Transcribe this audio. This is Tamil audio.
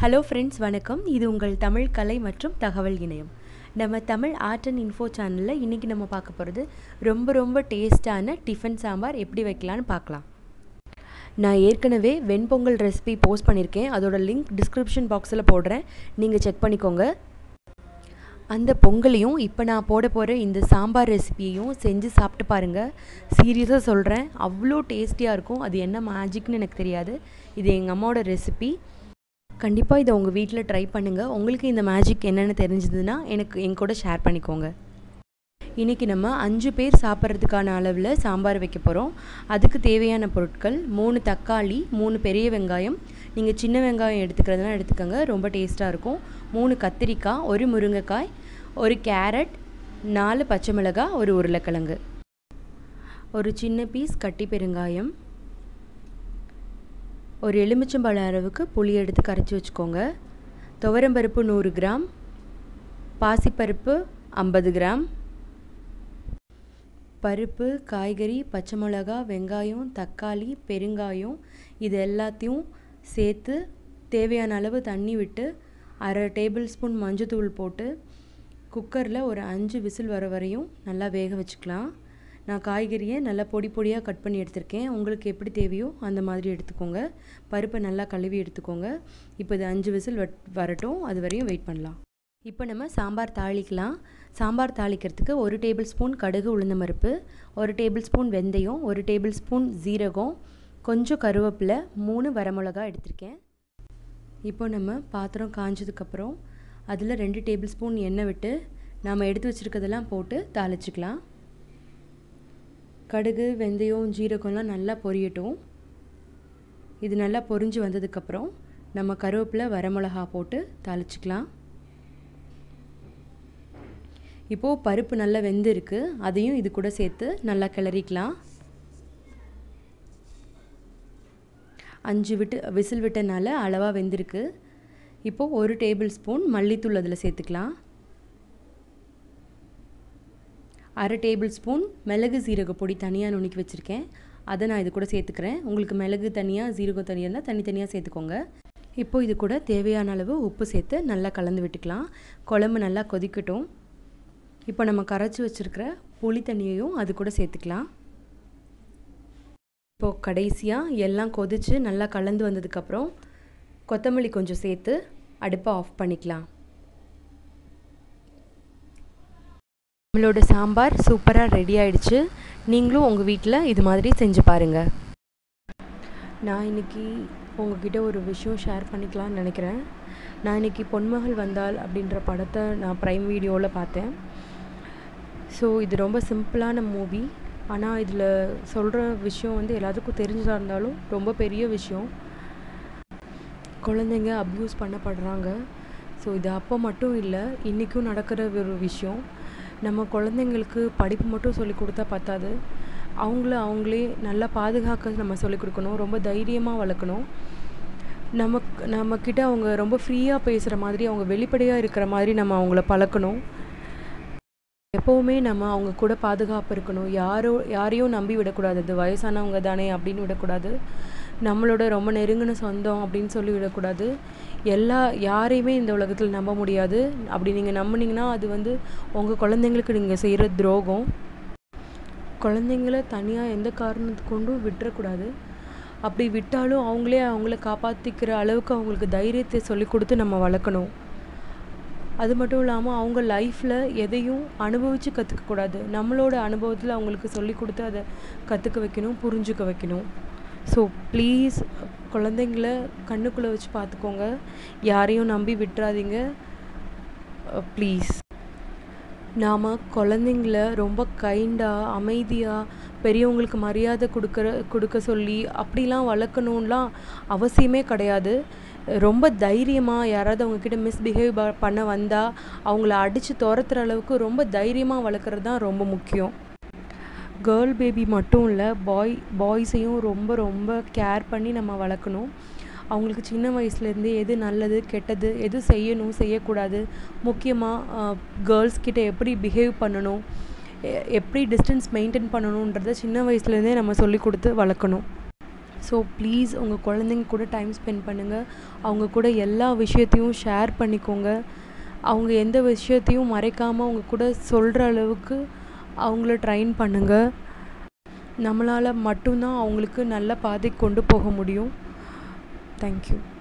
ஹலோ ஃப்ரெண்ட்ஸ் வணக்கம் இது உங்கள் தமிழ் கலை மற்றும் தகவல் இணையம் நம்ம தமிழ் ஆர்ட் அண்ட் இன்ஃபோ சேனலில் இன்றைக்கி நம்ம பார்க்க போகிறது ரொம்ப ரொம்ப டேஸ்டான டிஃபன் சாம்பார் எப்படி வைக்கலான்னு பார்க்கலாம் நான் ஏற்கனவே வெண்பொங்கல் ரெசிபி போஸ்ட் பண்ணியிருக்கேன் அதோட லிங்க் டிஸ்கிரிப்ஷன் பாக்ஸில் போடுறேன் நீங்கள் செக் பண்ணிக்கோங்க அந்த பொங்கலையும் இப்போ நான் போட போகிற இந்த சாம்பார் ரெசிபியையும் செஞ்சு சாப்பிட்டு பாருங்கள் சீரியஸாக சொல்கிறேன் அவ்வளோ டேஸ்டியாக இருக்கும் அது என்ன மேஜிக்னு எனக்கு தெரியாது இது எங்கள் அம்மாவோட ரெசிபி கண்டிப்பாக இதை உங்கள் வீட்டில் ட்ரை பண்ணுங்கள் உங்களுக்கு இந்த மேஜிக் என்னென்னு தெரிஞ்சதுன்னா எனக்கு என் கூட ஷேர் பண்ணிக்கோங்க இன்றைக்கி நம்ம அஞ்சு பேர் சாப்பிட்றதுக்கான அளவில் சாம்பார் வைக்க போகிறோம் அதுக்கு தேவையான பொருட்கள் மூணு தக்காளி மூணு பெரிய வெங்காயம் நீங்கள் சின்ன வெங்காயம் எடுத்துக்கிறதுனா எடுத்துக்கோங்க ரொம்ப டேஸ்ட்டாக இருக்கும் மூணு கத்திரிக்காய் ஒரு முருங்கைக்காய் ஒரு கேரட் நாலு பச்சை மிளகாய் ஒரு உருளைக்கிழங்கு ஒரு சின்ன பீஸ் கட்டி பெருங்காயம் ஒரு எலுமிச்சம்பழ அளவுக்கு புளி எடுத்து கரைச்சி வச்சுக்கோங்க துவரம்பருப்பு நூறு கிராம் பாசிப்பருப்பு ஐம்பது கிராம் பருப்பு காய்கறி பச்சை மிளகா வெங்காயம் தக்காளி பெருங்காயம் இது எல்லாத்தையும் சேர்த்து தேவையான அளவு தண்ணி விட்டு அரை டேபிள் ஸ்பூன் மஞ்சத்தூள் போட்டு குக்கரில் ஒரு அஞ்சு விசில் வர வரையும் நல்லா வேக வச்சுக்கலாம் நான் காய்கறியை நல்லா பொடி பொடியாக கட் பண்ணி எடுத்திருக்கேன் உங்களுக்கு எப்படி தேவையோ அந்த மாதிரி எடுத்துக்கோங்க பருப்பை நல்லா கழுவி எடுத்துக்கோங்க இப்போ இது அஞ்சு விசில் வரட்டும் அது வரையும் வெயிட் பண்ணலாம் இப்போ நம்ம சாம்பார் தாளிக்கலாம் சாம்பார் தாளிக்கிறதுக்கு ஒரு டேபிள் ஸ்பூன் கடுகு உளுந்தம்பருப்பு ஒரு டேபிள் ஸ்பூன் வெந்தயம் ஒரு டேபிள் ஸ்பூன் ஜீரகம் கொஞ்சம் கருவேப்பிலை மூணு வரமிளகா எடுத்திருக்கேன் இப்போ நம்ம பாத்திரம் காஞ்சதுக்கப்புறம் அதில் ரெண்டு டேபிள் ஸ்பூன் எண்ணெய் விட்டு நாம் எடுத்து வச்சுருக்கதெல்லாம் போட்டு தாளிச்சிக்கலாம் கடுகு வெந்தயம் ஜீரகம்லாம் நல்லா பொரியட்டும் இது நல்லா பொரிஞ்சு வந்ததுக்கப்புறம் நம்ம கருவேப்பிலை வரமிளகா போட்டு தாளிச்சிக்கலாம் இப்போது பருப்பு நல்லா வெந்திருக்கு அதையும் இது கூட சேர்த்து நல்லா கிளறிக்கலாம் அஞ்சு விட்டு விசில் விட்டனால அளவாக வெந்திருக்கு இப்போது ஒரு டேபிள் ஸ்பூன் மல்லித்தூள் அதில் சேர்த்துக்கலாம் அரை டேபிள் ஸ்பூன் மிளகு சீரக பொடி தனியாக நுணுக்கி வச்சுருக்கேன் அதை நான் இது கூட சேர்த்துக்கிறேன் உங்களுக்கு மிளகு தனியாக சீரகம் தனியாக இருந்தால் தனித்தனியாக சேர்த்துக்கோங்க இப்போது இது கூட தேவையான அளவு உப்பு சேர்த்து நல்லா கலந்து விட்டுக்கலாம் குழம்பு நல்லா கொதிக்கட்டும் இப்போ நம்ம கரைச்சி வச்சுருக்கிற புளி தண்ணியையும் அது கூட சேர்த்துக்கலாம் இப்போது கடைசியாக எல்லாம் கொதித்து நல்லா கலந்து வந்ததுக்கப்புறம் கொத்தமல்லி கொஞ்சம் சேர்த்து அடுப்பை ஆஃப் பண்ணிக்கலாம் நம்மளோட சாம்பார் சூப்பராக ரெடி ஆயிடுச்சு நீங்களும் உங்கள் வீட்டில் இது மாதிரி செஞ்சு பாருங்கள் நான் இன்றைக்கி உங்ககிட்ட ஒரு விஷயம் ஷேர் பண்ணிக்கலாம்னு நினைக்கிறேன் நான் இன்றைக்கி பொன்மகள் வந்தால் அப்படின்ற படத்தை நான் ப்ரைம் வீடியோவில் பார்த்தேன் ஸோ இது ரொம்ப சிம்பிளான மூவி ஆனால் இதில் சொல்கிற விஷயம் வந்து எல்லாத்துக்கும் தெரிஞ்சதாக இருந்தாலும் ரொம்ப பெரிய விஷயம் குழந்தைங்க அப்யூஸ் பண்ணப்படுறாங்க ஸோ இது அப்போ மட்டும் இல்லை இன்றைக்கும் நடக்கிற ஒரு விஷயம் நம்ம குழந்தைங்களுக்கு படிப்பு மட்டும் சொல்லி கொடுத்தா பத்தாது அவங்கள அவங்களே நல்லா பாதுகாக்க நம்ம சொல்லிக் கொடுக்கணும் ரொம்ப தைரியமாக வளர்க்கணும் நமக்கு நம்மக்கிட்ட அவங்க ரொம்ப ஃப்ரீயாக பேசுகிற மாதிரி அவங்க வெளிப்படையாக இருக்கிற மாதிரி நம்ம அவங்கள பழக்கணும் எப்போவுமே நம்ம அவங்க கூட பாதுகாப்பு இருக்கணும் யாரோ யாரையும் நம்பி விடக்கூடாது இது வயசானவங்க தானே அப்படின்னு விடக்கூடாது நம்மளோட ரொம்ப நெருங்கின சொந்தம் அப்படின்னு சொல்லி விடக்கூடாது எல்லா யாரையுமே இந்த உலகத்தில் நம்ப முடியாது அப்படி நீங்கள் நம்பினீங்கன்னா அது வந்து உங்கள் குழந்தைங்களுக்கு நீங்கள் செய்கிற துரோகம் குழந்தைங்கள தனியாக எந்த காரணத்து கொண்டும் விட்டுறக்கூடாது அப்படி விட்டாலும் அவங்களே அவங்கள காப்பாற்றிக்கிற அளவுக்கு அவங்களுக்கு தைரியத்தை சொல்லி கொடுத்து நம்ம வளர்க்கணும் அது மட்டும் இல்லாமல் அவங்க லைஃப்பில் எதையும் அனுபவித்து கற்றுக்கக்கூடாது நம்மளோட அனுபவத்தில் அவங்களுக்கு சொல்லி கொடுத்து அதை கற்றுக்க வைக்கணும் புரிஞ்சுக்க வைக்கணும் ஸோ ப்ளீஸ் குழந்தைங்கள கண்ணுக்குள்ளே வச்சு பார்த்துக்கோங்க யாரையும் நம்பி விட்டுறாதீங்க ப்ளீஸ் நாம் குழந்தைங்கள ரொம்ப கைண்டாக அமைதியாக பெரியவங்களுக்கு மரியாதை கொடுக்குற கொடுக்க சொல்லி அப்படிலாம் வளர்க்கணுன்லாம் அவசியமே கிடையாது ரொம்ப தைரியமாக யாராவது அவங்கக்கிட்ட மிஸ்பிஹேவ் பண்ண வந்தால் அவங்கள அடித்து துரத்துற அளவுக்கு ரொம்ப தைரியமாக வளர்க்குறது தான் ரொம்ப முக்கியம் கேர்ள் பேபி மட்டும் இல்லை பாய் பாய்ஸையும் ரொம்ப ரொம்ப கேர் பண்ணி நம்ம வளர்க்கணும் அவங்களுக்கு சின்ன வயசுலேருந்தே எது நல்லது கெட்டது எது செய்யணும் செய்யக்கூடாது முக்கியமாக கேர்ள்ஸ் கிட்ட எப்படி பிஹேவ் பண்ணணும் எப்படி டிஸ்டன்ஸ் மெயின்டைன் பண்ணணுன்றதை சின்ன வயசுலேருந்தே நம்ம சொல்லி கொடுத்து வளர்க்கணும் ஸோ ப்ளீஸ் உங்கள் குழந்தைங்க கூட டைம் ஸ்பெண்ட் பண்ணுங்கள் அவங்க கூட எல்லா விஷயத்தையும் ஷேர் பண்ணிக்கோங்க அவங்க எந்த விஷயத்தையும் மறைக்காமல் அவங்க கூட சொல்கிற அளவுக்கு அவங்கள ட்ரைன் பண்ணுங்கள் நம்மளால் மட்டும்தான் அவங்களுக்கு நல்ல பாதைக்கு கொண்டு போக முடியும் தேங்க்யூ